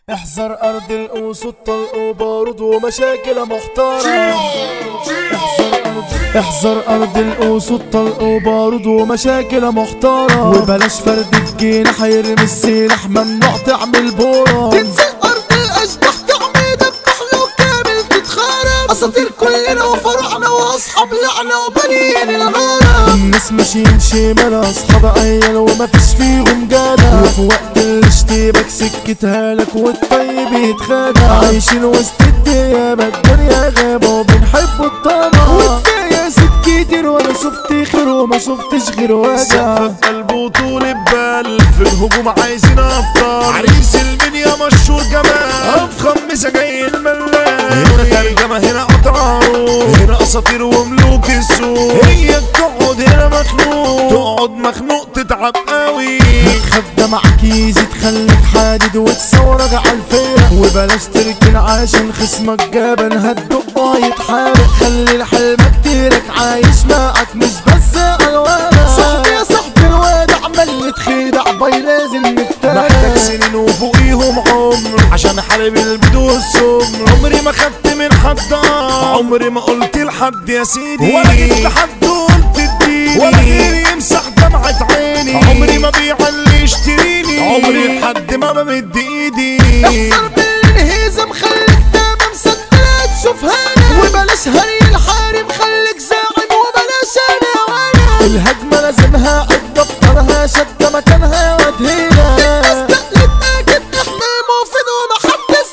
احذر ارض الاسود طلق وبارود ومشاكل محترم احذر ارض احذر ارض الاسود طلق وبارود ومشاكل محترم وبلاش فرد الجناح هيرمي السلاح ممنوع تعمل بورم تنزل ارض الاشباح تعمل دبح لو كامل تتخرب اساطير كلنا وفرعنا واصحاب لعنه وبنين الغرب الناس ماشيين شمال اصحاب عيال وما فيش فيهم جدع وفي وقت الاشتباك سكتها لك والطيب يتخدع عايشين وسط الدنيا ما الدنيا غابة وبنحب الطمع وكفاية ست كتير وانا شفت خير وما شفتش غير وجع سقف قلبه طول البال في الهجوم عايزين ابطال عريس المنيا مشهور جمال افخم مسجاي الملال هنا ترجمة هنا قطع عروض هنا اساطير وملوك السوق هي تقعد هنا مخنوق تقعد مخنوق تتعب قوي خاف دمعك يزيد خليك حادد وتصورك على الفرق وبلاش تركن عشان خصمك جبل هتدق وهيتحرق خلي حلمك تيرك عايش معك مش بس على الورق صاحبي يا صاحبي الواد عمال يتخدع باي لازم محتاج نفتح سنين وفوقيهم عمر عشان حارب البدو والسمر عمري ما خدت من حد آه. عمري ما قلت لحد يا سيدي ولا جيت لحد قلت اديني ولا غيري يمسح دمعة عيني عمري ما بيع اللي يشتريني عمري لحد ما بمد ايدي احذر بالانهزام خليك تمام صدقها تشوفها انا وبلاش هري الحارم خليك زاعم وبلاش انا وانا الهجمة لازمها عد دفترها شد مكانها وادهينا استقلت اكيد احنا المفيد ومحدش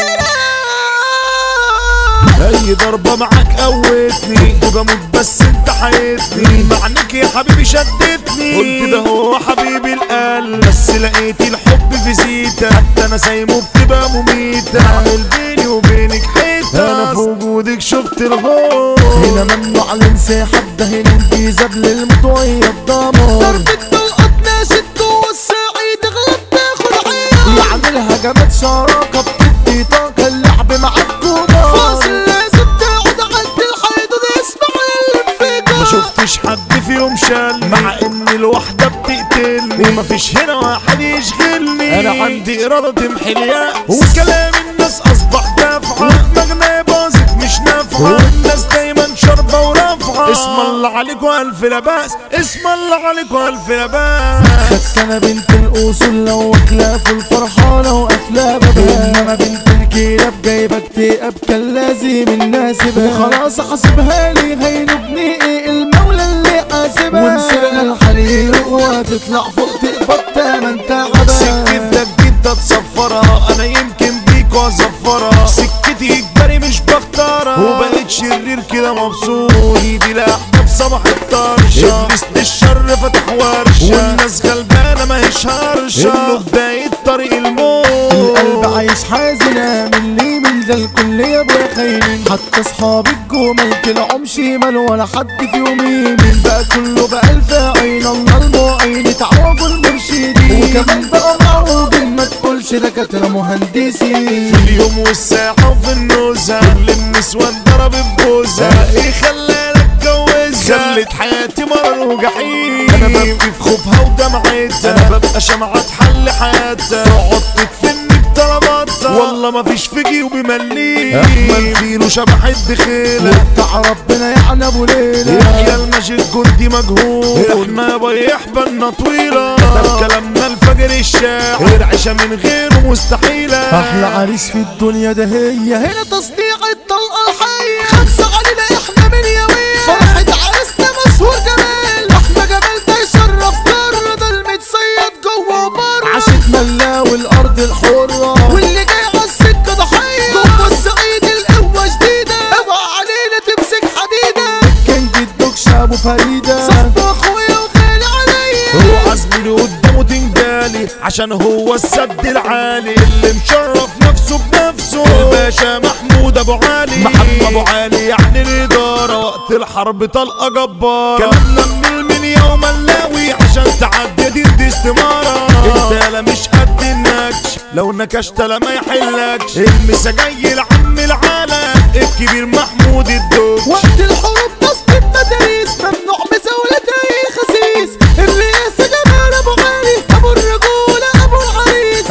زينا اي ضربة معاك قوتني وبموت بس انت حيتني معنك يا حبيبي شدتني قلت ده هو حبيبي القلب بس لقيت الحب في زيتة حتى انا سايمه بتبقى مميتة عامل بيني وبينك حيطة انا في وجودك شفت الغور هنا ممنوع الانسحاب ده هنا انجذاب للمطوية الدمار ضربة طلقات ناشد جوه السعيد غلط تاخد عيار يعمل هجمات شراكة بتدي طاقة اللعب معاك كبار فاصل لازم تقعد عند الحدود اسمع الانفجار ما شفتش حد فيهم شال مع ان الوحدة بتقتلني ومفيش هنا واحد يشغلني انا عندي ارادة تمحي اليأس وكلام الناس اصبح دافعة دماغنا باظت مش نافعة الناس دايما شاربة ورافعة اسم الله عليك والف لا بأس اسم الله عليك والف لا بأس خدت انا بنت الاصول لو خلاف الفرحانة وقافلة بابها انما بنت الكلاب جايبة اكتئاب كان لازم الناس وخلاص حاسبها لي هينبني ايه المولى اللي حاسبها ومسكنا الحرير وهتطلع فوق تقبض تمن تعبان سكتك دي انت تصفرها انا يمكن بيك وازفرها سكتي اجباري مش بختارها وبقيت شرير كده مبسوط ايدي لاحباب صباح الطرشة ابليس للشر فتح ورشة والناس غلبانة ما هيش هرشة انه بداية طريق الموت القلب عايش حزنة من ليه من ذا الكل يا ابويا خاينين حتى اصحاب الجمل طلعوا شمال ولا حد فيهم يمين بقى كله بقى الفاعل الله المعين تعوجوا المرشدين وكمان بقى معوجين ما تقولش دكاترة مهندسين في اليوم والساعة وفي النزهة كل النسوان ضربت بوزة ايه خلاني اتجوزها خلت حياتي مرر وجحيم انا ببكي في خوفها ودمعتها انا ببقى شمعة تحل حياتها تقعد تدفني بطلباتها والله ما فيش في جيوبي مليم احمل فيلو شبح الدخيلة وبتاع ربنا يعني ابو ليلى يحيى المجيد جندي مجهول احنا يا بيح بالنا طويلة ده كلامنا الفجر الشاعر عيشة من غيره مستحيلة احلى عريس في الدنيا ده هي هنا هنا تصنيع الطلقة الحية خمسة علينا احنا من يومين فرحة عرسنا مشهور جمال احنا جمال ده يشرف بره ده المتصيد جوه وبره عاشت ملا والارض الحرة واللي جاي على السكة ضحية جوه الصعيد القوة شديدة اوعى علينا تمسك حديدة كنج الدوكش ابو فريدة صاحب اخويا وغالي عليا هو عزمي قدامه تنجالي عشان هو السد العالي اللي مشرف نفسه بنفسه الباشا محمود ابو علي محمد ابو علي يعني الاداره وقت الحرب طلقه جبار كلامنا من المنيا وملاوي عشان تعدي دي دي استماره انت لا مش قد النكش لو نكشت لا ما يحلكش المسا جاي لعم العالم الكبير محمود الدوش وقت الحروب نصب المداريس ممنوع مزاولة اي خسيس الرئاسة جمال ابو علي ابو الرجولة ابو العريس احمد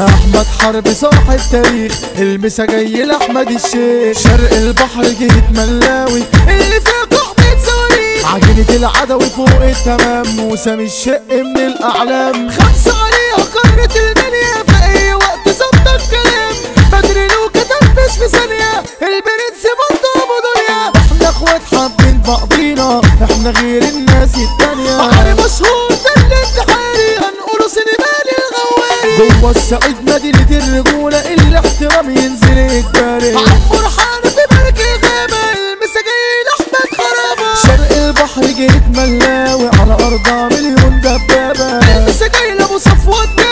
احمد حرب صاحب تاريخ المسا جاي لاحمد الشيخ شرق البحر جهة ملاوي اللي فيها قحبة صواريخ عجينة العدوي فوق التمام وسامي الشق من الاعلام خمسة عليها قارة المنيا في أي وقت ظبط الكلام بدري لو كتنفس في ثانية البرنس برضه أبو دنيا احنا اخوات حابين بعضينا احنا غير الناس التانية بحر مشهور ده الانتحاري هنقوله سينمالي الغواري جوه الصعيد مدينة الرجولة الاحترام ينزل الجاري عمر حارب في برك الغابة المساجين أحمد خرابة شرق البحر جيت ملاوي على ارضها مليون دبابة المساجين أبو صفوت